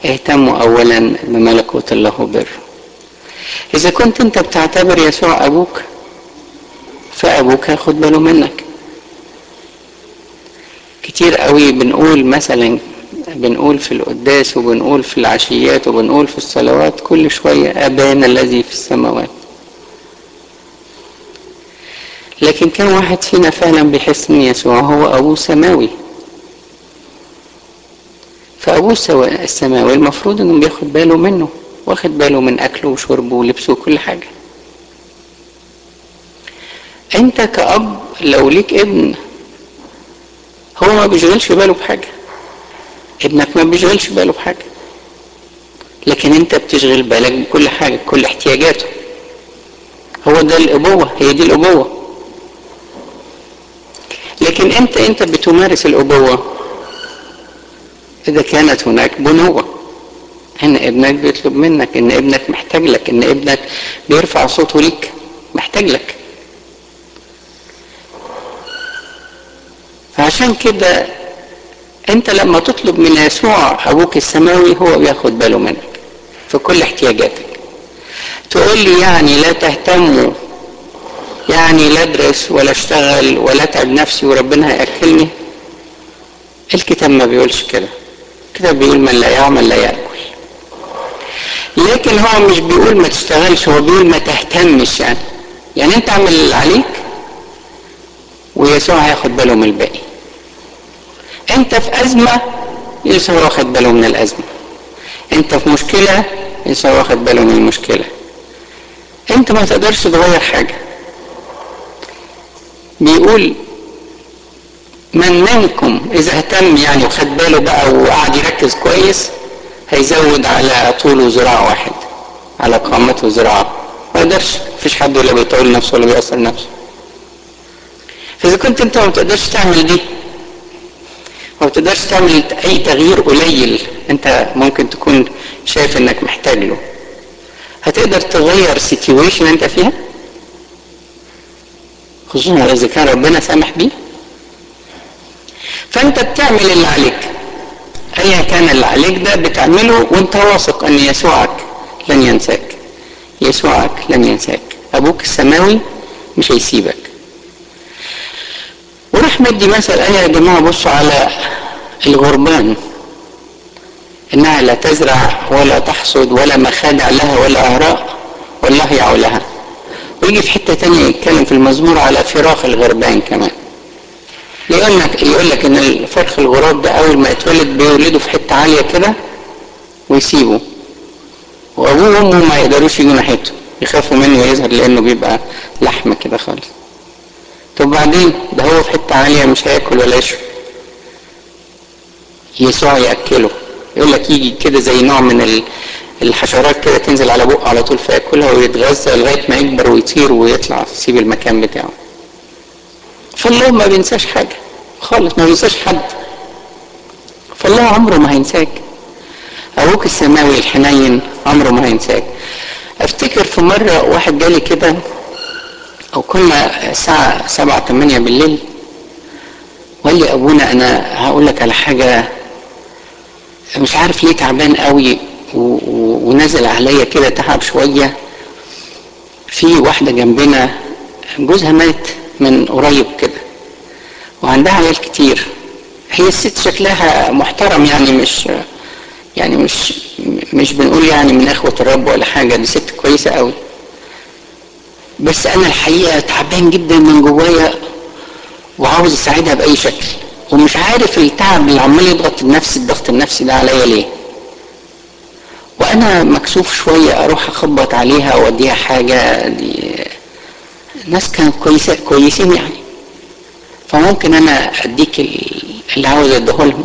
اهتموا اولا بملكوت الله وبره اذا كنت انت بتعتبر يسوع ابوك فابوك هياخد باله منك كتير قوي بنقول مثلا بنقول في القداس وبنقول في العشيات وبنقول في الصلوات كل شوية أبانا الذي في السماوات لكن كم واحد فينا فعلا بيحس ان يسوع هو ابوه سماوي فابوه السماوي المفروض انه بياخد باله منه واخد باله من اكله وشربه ولبسه وكل حاجه انت كأب لو ليك ابن هو ما بيشغلش باله بحاجة ابنك ما بيشغلش باله بحاجة لكن انت بتشغل بالك بكل حاجة بكل احتياجاته هو ده الابوة هي دي الابوة لكن انت انت بتمارس الابوة اذا كانت هناك بنوة ان ابنك بيطلب منك ان ابنك محتاج لك ان ابنك بيرفع صوته ليك محتاج لك فعشان كده انت لما تطلب من يسوع ابوك السماوي هو بياخد باله منك في كل احتياجاتك تقول لي يعني لا تهتموا يعني لا ادرس ولا اشتغل ولا اتعب نفسي وربنا هياكلني الكتاب ما بيقولش كده الكتاب بيقول من لا يعمل لا ياكل لكن هو مش بيقول ما تشتغلش هو بيقول ما تهتمش يعني يعني انت اعمل اللي عليك ويسوع هياخد باله من الباقي انت في ازمه يسوع واخد باله من الازمه انت في مشكله يسوع واخد باله من المشكله انت ما تقدرش تغير حاجه بيقول من منكم اذا اهتم يعني وخد باله بقى وقعد يركز كويس هيزود على طوله ذراع واحد على قامته ذراع ما يقدرش مفيش حد ولا بيطول نفسه ولا بيأثر نفسه فاذا كنت انت ما بتقدرش تعمل دي ما بتقدرش تعمل اي تغيير قليل انت ممكن تكون شايف انك محتاج له هتقدر تغير سيتويشن انت فيها خصوصا اذا كان ربنا سامح بيه فانت بتعمل اللي عليك ايا كان اللي عليك ده بتعمله وانت واثق ان يسوعك لن ينساك يسوعك لن ينساك ابوك السماوي مش هيسيبك وراح مدي مثل قال يا جماعه بصوا على الغربان انها لا تزرع ولا تحصد ولا مخادع لها ولا اهراء والله يعولها ويجي في حته تانية يتكلم في المزمور على فراخ الغربان كمان يقول لك يقول لك ان الفرخ الغراب ده اول ما يتولد بيولده في حته عاليه كده ويسيبه وابوه وامه ما يقدروش يجوا ناحيته يخافوا منه يظهر لانه بيبقى لحم كده خالص طب بعدين ده هو في حته عاليه مش هياكل ولا يشرب يسوع ياكله يقول لك يجي كده زي نوع من الحشرات كده تنزل على بقه على طول فياكلها ويتغذى لغايه ما يكبر ويطير ويطلع يسيب المكان بتاعه فالله ما بينساش حاجه خالص ما بينساش حد فالله عمره ما هينساك ابوك السماوي الحنين عمره ما هينساك افتكر في مره واحد جالي كده او كنا الساعه سبعة تمانية بالليل وقال لي ابونا انا هقول لك على حاجه مش عارف ليه تعبان قوي ونزل عليا كده تعب شويه في واحده جنبنا جوزها مات من قريب كده وعندها عيال كتير هي الست شكلها محترم يعني مش يعني مش مش بنقول يعني من اخوة الرب ولا حاجة دي ست كويسة قوي بس انا الحقيقة تعبان جدا من جوايا وعاوز اساعدها باي شكل ومش عارف التعب اللي عمال يضغط النفسي الضغط النفسي ده عليا ليه وانا مكسوف شوية اروح اخبط عليها واوديها حاجة دي ناس كانوا كويسة كويسين يعني فممكن انا اديك اللي عاوز اديه لهم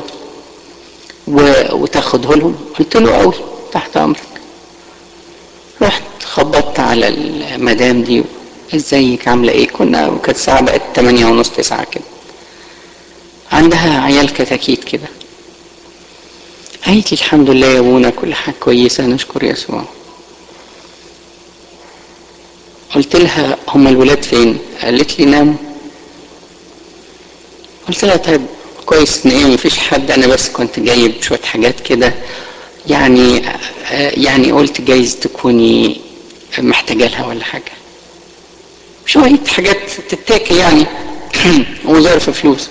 وتاخده لهم قلت له قوي تحت امرك رحت خبطت على المدام دي ازيك عامله ايه كنا كانت الساعه بقت 8 ونص 9 كده عندها عيال كتاكيت كده قالت لي الحمد لله يا ابونا كل حاجه كويسه نشكر يسوع قلت لها هم الولاد فين قالت لي ناموا قلت لها طيب كويس ان ايه مفيش حد انا بس كنت جايب شويه حاجات كده يعني يعني قلت جايز تكوني محتاجة لها ولا حاجة شوية حاجات تتاكل يعني وظرف فلوس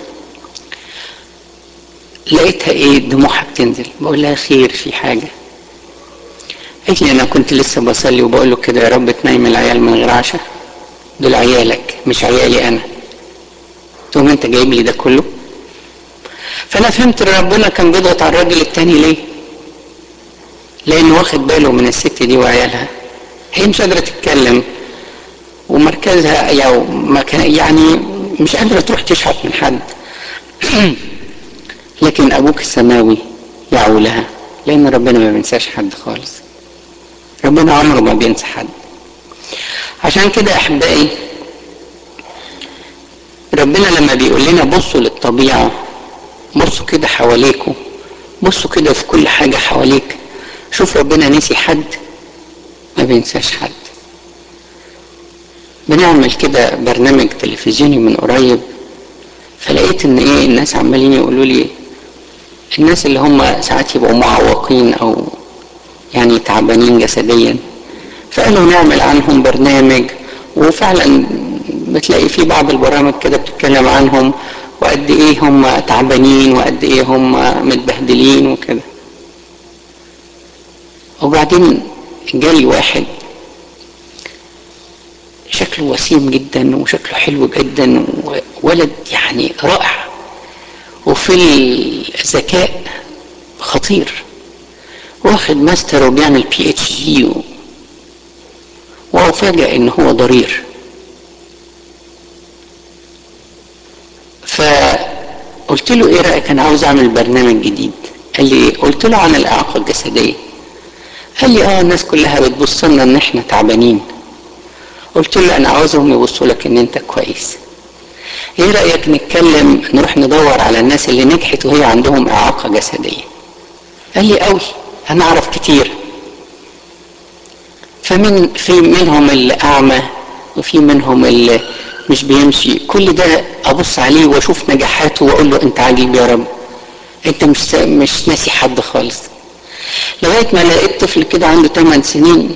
لقيتها ايه دموعها بتنزل بقول لها خير في حاجة قالت لي انا كنت لسه بصلي وبقول له كده يا رب تنيم العيال من غير عشاء دول عيالك مش عيالي انا تقوم انت جايب لي ده كله فانا فهمت ان ربنا كان بيضغط على الراجل التاني ليه لانه واخد باله من الست دي وعيالها هي مش قادره تتكلم ومركزها يعني مش قادره تروح تشحت من حد لكن ابوك السماوي يعو لها لان ربنا ما بينساش حد خالص ربنا عمره ما بينسى حد عشان كده احبائي ربنا لما بيقول لنا بصوا للطبيعه بصوا كده حواليكوا بصوا كده في كل حاجه حواليك شوف ربنا نسي حد ما بينساش حد بنعمل كده برنامج تلفزيوني من قريب فلقيت ان ايه الناس عمالين يقولوا لي الناس اللي هم ساعات يبقوا معوقين او يعني تعبانين جسديا فقالوا نعمل عنهم برنامج وفعلا بتلاقي في بعض البرامج كده بتتكلم عنهم وقد ايه هم تعبانين وقد ايه هم متبهدلين وكده وبعدين جالي واحد شكله وسيم جدا وشكله حلو جدا وولد يعني رائع وفي الذكاء خطير واخد ماستر وبيعمل بي اتش دي وافاجئ ان هو ضرير فقلت له ايه رايك انا عاوز اعمل برنامج جديد قال لي ايه قلت له عن الاعاقه الجسديه قال لي اه الناس كلها بتبص لنا ان احنا تعبانين قلت له انا عاوزهم يبصوا لك ان انت كويس ايه رايك نتكلم نروح ندور على الناس اللي نجحت وهي عندهم اعاقه جسديه قال لي قوي انا اعرف كتير فمن في منهم اللي اعمى وفي منهم اللي مش بيمشي كل ده ابص عليه واشوف نجاحاته واقول له انت عجيب يا رب انت مش مش ناسي حد خالص لغايه ما لقيت طفل كده عنده 8 سنين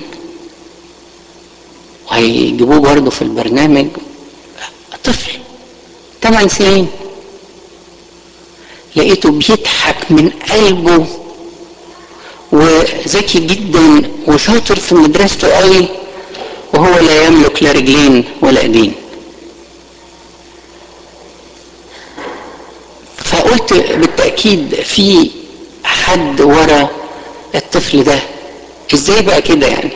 وهيجيبوه برضه في البرنامج طفل 8 سنين لقيته بيضحك من قلبه وذكي جدا وشاطر في مدرسته قوي وهو لا يملك لا رجلين ولا ايدين فقلت بالتاكيد في حد ورا الطفل ده ازاي بقى كده يعني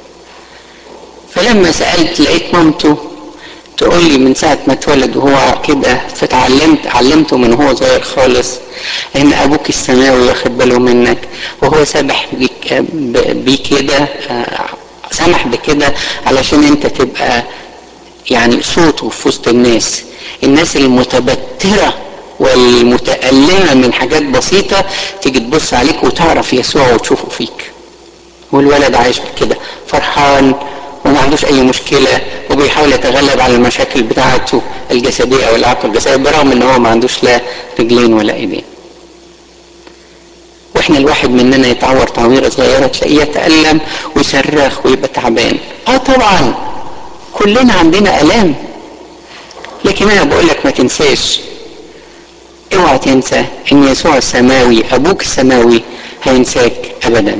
فلما سالت لقيت مامته تقول لي من ساعة ما اتولد وهو كده فتعلمت علمته من هو صغير خالص ان ابوك السماوي واخد باله منك وهو سامح بيك بيه كده سمح بكده علشان انت تبقى يعني صوته في وسط الناس الناس المتبترة والمتألمة من حاجات بسيطة تيجي تبص عليك وتعرف يسوع وتشوفه فيك والولد عايش كده فرحان وما عندوش اي مشكله وبيحاول يتغلب على المشاكل بتاعته الجسديه او الاعاقه الجسديه برغم ان هو ما عندوش لا رجلين ولا ايدين واحنا الواحد مننا يتعور تعويره صغيره تلاقيه يتالم ويصرخ ويبقى تعبان اه طبعا كلنا عندنا الام لكن انا بقول لك ما تنساش اوعى تنسى ان يسوع السماوي ابوك السماوي هينساك ابدا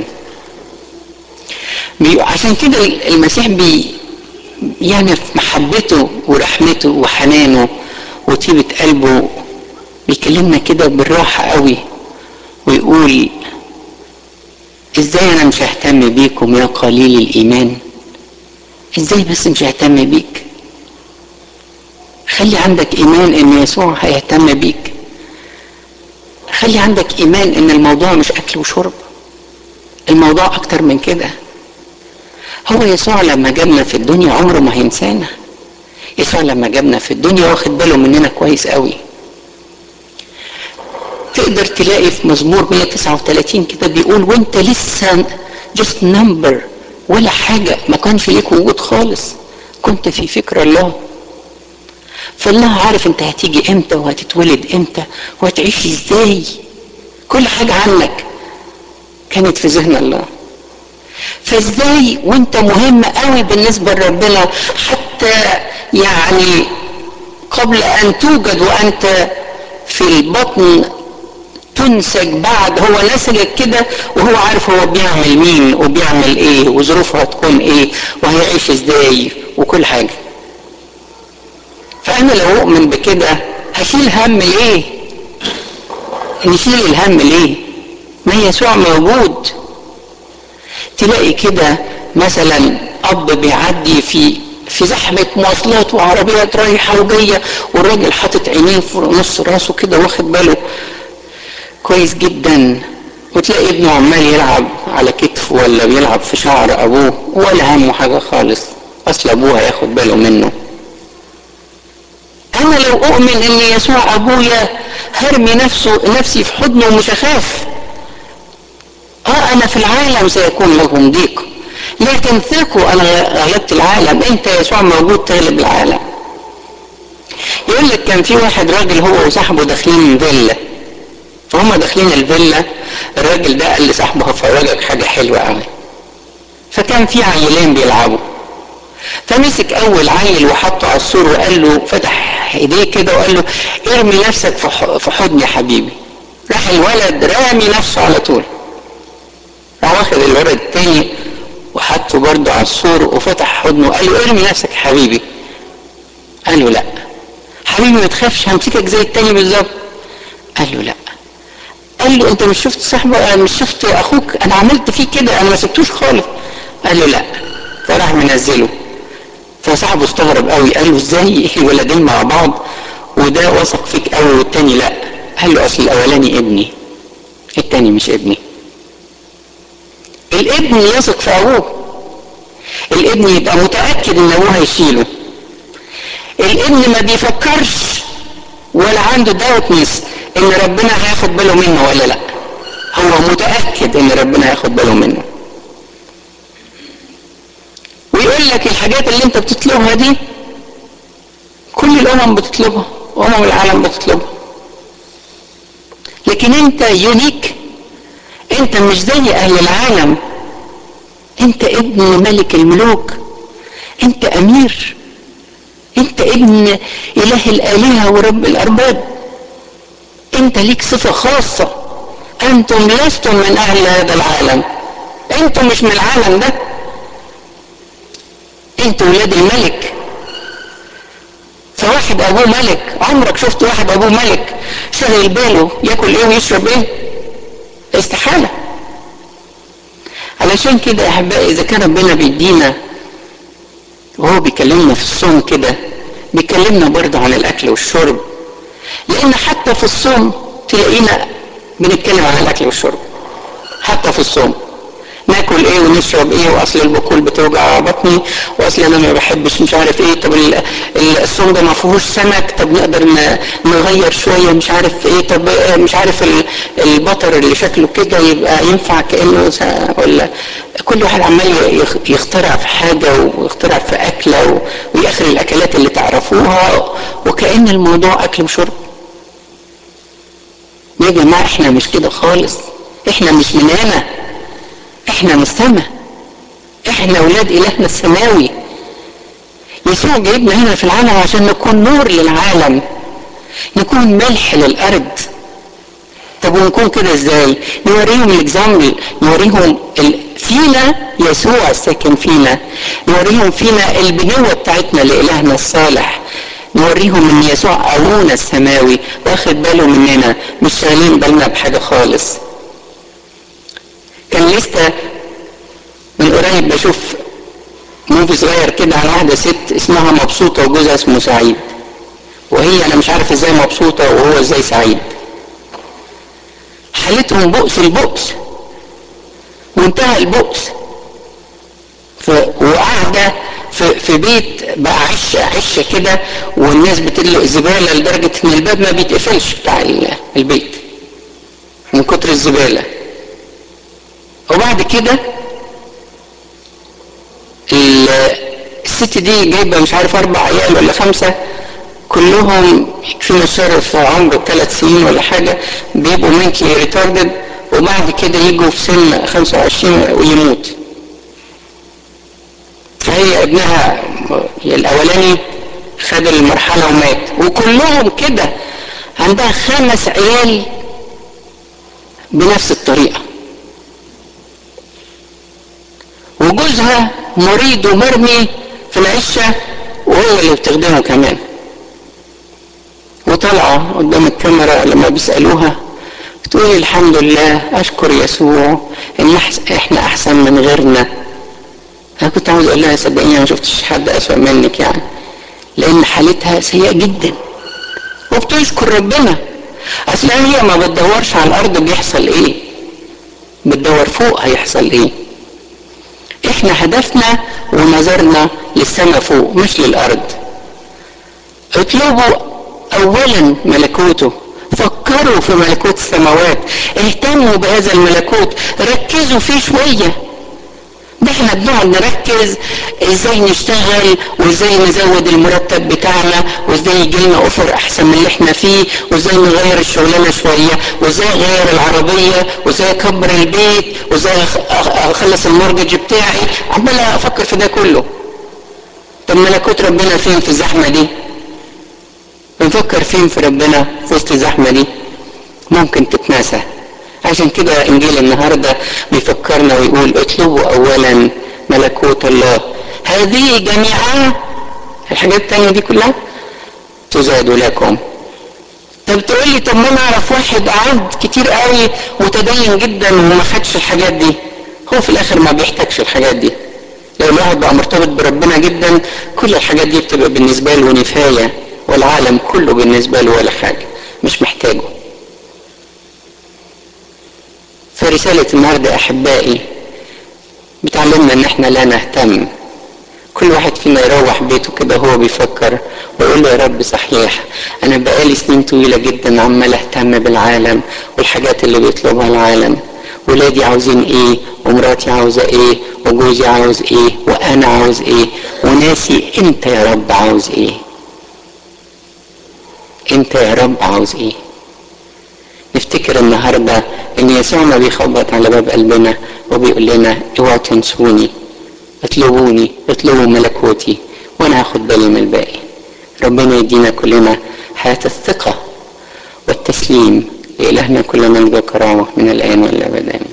عشان كده المسيح بي يعني في محبته ورحمته وحنانه وطيبة قلبه بيكلمنا كده بالراحة قوي ويقول ازاي انا مش ههتم بيكم يا قليل الايمان ازاي بس مش ههتم بيك خلي عندك ايمان ان يسوع هيهتم بيك خلي عندك ايمان ان الموضوع مش اكل وشرب الموضوع اكتر من كده هو يسوع لما جابنا في الدنيا عمره ما هينسانا يسوع لما جابنا في الدنيا واخد باله مننا كويس قوي تقدر تلاقي في مزمور 139 كده بيقول وانت لسه جست نمبر ولا حاجة ما كانش ليك وجود خالص كنت في فكر الله فالله عارف انت هتيجي امتى وهتتولد امتى وهتعيش ازاي كل حاجة عنك كانت في ذهن الله فازاي وانت مهم قوي بالنسبه لربنا حتى يعني قبل ان توجد وانت في البطن تنسج بعد هو نسجك كده وهو عارف هو بيعمل مين وبيعمل ايه وظروفه هتكون ايه وهيعيش ازاي وكل حاجه فانا لو اؤمن بكده هشيل هم ليه نشيل الهم ليه ما يسوع موجود تلاقي كده مثلا اب بيعدي في في زحمة مواصلات وعربيات رايحة وجاية والراجل حاطط عينيه في نص راسه كده واخد باله كويس جدا وتلاقي ابنه عمال يلعب على كتفه ولا بيلعب في شعر ابوه ولا همه حاجة خالص اصل ابوه هياخد باله منه انا لو اؤمن ان يسوع ابويا هرمي نفسه نفسي في حضنه ومش هخاف اه انا في العالم سيكون لهم ضيق لكن ثقوا انا غلبت العالم انت يسوع موجود تغلب العالم يقول لك كان في واحد راجل هو وصاحبه داخلين فيلا فهم داخلين الفيلا الراجل ده قال لصاحبه هفرجك حاجه حلوه قوي فكان في عيلين بيلعبوا فمسك اول عيل وحطه على السور وقال له فتح ايديه كده وقال له ارمي نفسك في حضني يا حبيبي راح الولد رامي نفسه على طول راح واخد الولد التاني وحطه برضه على السور وفتح حضنه وقال له ارمي نفسك يا حبيبي قال له لا حبيبي ما تخافش همسكك زي التاني بالظبط قال له لا قال له انت مش شفت صاحبه مش شفت اخوك انا عملت فيه كده انا ما سبتوش خالص قال له لا فراح منزله فصاحبه استغرب قوي قال له ازاي الولدين مع بعض وده وثق فيك قوي والتاني لا قال له اصل الاولاني ابني التاني مش ابني الابن يثق في ابوه الابن يبقى متاكد ان ابوه هيشيله الابن ما بيفكرش ولا عنده داوتنس ان ربنا هياخد باله منه ولا لا هو متاكد ان ربنا هياخد باله منه ويقول لك الحاجات اللي انت بتطلبها دي كل الامم بتطلبها وامم العالم بتطلبها لكن انت يونيك انت مش زي اهل العالم انت ابن ملك الملوك انت امير انت ابن اله الالهه ورب الارباب انت ليك صفه خاصه انتم لستم من اهل هذا العالم انتم مش من العالم ده انتوا ولاد الملك فواحد ابوه ملك عمرك شفت واحد ابوه ملك شغل باله ياكل ايه ويشرب ايه استحاله علشان كده يا احبائي اذا كان ربنا بيدينا وهو بيكلمنا في الصوم كده بيكلمنا برضه عن الاكل والشرب لان حتى في الصوم تلاقينا بنتكلم عن الاكل والشرب حتى في الصوم ناكل ايه ونشرب ايه واصل البقول بتوجع بطني واصل انا ما بحبش مش عارف ايه طب الصوم ده ما فيهوش سمك طب نقدر نغير شويه مش عارف ايه طب مش عارف البطر اللي شكله كده يبقى ينفع كانه ولا كل واحد عمال يخترع في حاجه ويخترع في اكله وياخر الاكلات اللي تعرفوها وكان الموضوع اكل وشرب يا جماعه احنا مش كده خالص احنا مش من هنا احنا من السماء احنا اولاد الهنا السماوي يسوع جايبنا هنا في العالم عشان نكون نور للعالم نكون ملح للارض طب ونكون كده ازاي نوريهم الاكزامبل نوريهم ال... فينا يسوع الساكن فينا نوريهم فينا البنوة بتاعتنا لإلهنا الصالح نوريهم ان يسوع ابونا السماوي واخد باله مننا مش شاغلين بالنا بحاجه خالص كان لسه من قريب بشوف موفي صغير كده عن واحدة ست اسمها مبسوطة وجوزها اسمه سعيد وهي أنا مش عارف ازاي مبسوطة وهو ازاي سعيد حالتهم بؤس البؤس منتهى البؤس ف... وقاعدة في, في بيت بقى عشة عشة كده والناس بتدلق الزبالة لدرجة ان الباب ما بيتقفلش بتاع البيت من كتر الزبالة وبعد كده الست دي جايبه مش عارف اربع عيال ولا خمسه كلهم في مشارف في عمر ثلاث سنين ولا حاجه بيبقوا منتلي ريتاردد وبعد كده يجوا في سن 25 ويموت فهي ابنها الاولاني خد المرحلة ومات وكلهم كده عندها خمس عيال بنفس الطريقة وجوزها مريض ومرمي في العشة وهو اللي بتخدمه كمان وطالعة قدام الكاميرا لما بيسألوها تقول الحمد لله أشكر يسوع إن إحنا أحسن من غيرنا أنا كنت عاوز أقول لها صدقيني أنا ما شفتش حد أسوأ منك يعني لأن حالتها سيئة جدا وبتشكر ربنا أصل هي ما بتدورش على الأرض بيحصل إيه بتدور فوق هيحصل إيه إحنا هدفنا ونظرنا للسماء فوق مش للأرض اطلبوا أولا ملكوته فكروا في ملكوت السماوات اهتموا بهذا الملكوت ركزوا فيه شويه ده احنا بنقعد نركز ازاي نشتغل وازاي نزود المرتب بتاعنا وازاي يجي لنا اوفر احسن من اللي احنا فيه وازاي نغير الشغلانه شويه وازاي اغير العربيه وازاي اكبر البيت وازاي اخلص المورجج بتاعي عمال افكر في ده كله طب ملكوت ربنا فين في الزحمه دي بنفكر فين في ربنا في وسط الزحمه دي ممكن تتناسى عشان كده انجيل النهارده بيفكرنا ويقول اطلبوا اولا ملكوت الله هذه جميعها الحاجات التانية دي كلها تزاد لكم طب تقول لي طب ما انا اعرف واحد قعد كتير قوي متدين جدا وما خدش الحاجات دي هو في الاخر ما بيحتاجش الحاجات دي لو الواحد بقى مرتبط بربنا جدا كل الحاجات دي بتبقى بالنسبه له نفايه والعالم كله بالنسبه له ولا حاجه مش محتاجه فرسالة النهاردة أحبائي بتعلمنا إن إحنا لا نهتم كل واحد فينا يروح بيته كده هو بيفكر ويقول له يا رب صحيح أنا بقالي سنين طويلة جدا عمال أهتم بالعالم والحاجات اللي بيطلبها العالم ولادي عاوزين إيه ومراتي عاوزة إيه وجوزي عاوز إيه وأنا عاوز إيه وناسي أنت يا رب عاوز إيه أنت يا رب عاوز إيه نفتكر النهارده ان يسوع ما بيخبط على باب قلبنا وبيقول لنا اوعوا تنسوني اطلبوني اطلبوا ملكوتي وانا هاخد بالي من الباقي ربنا يدينا كلنا حياة الثقة والتسليم لإلهنا كل من وكرامة من الآن والأبد آمين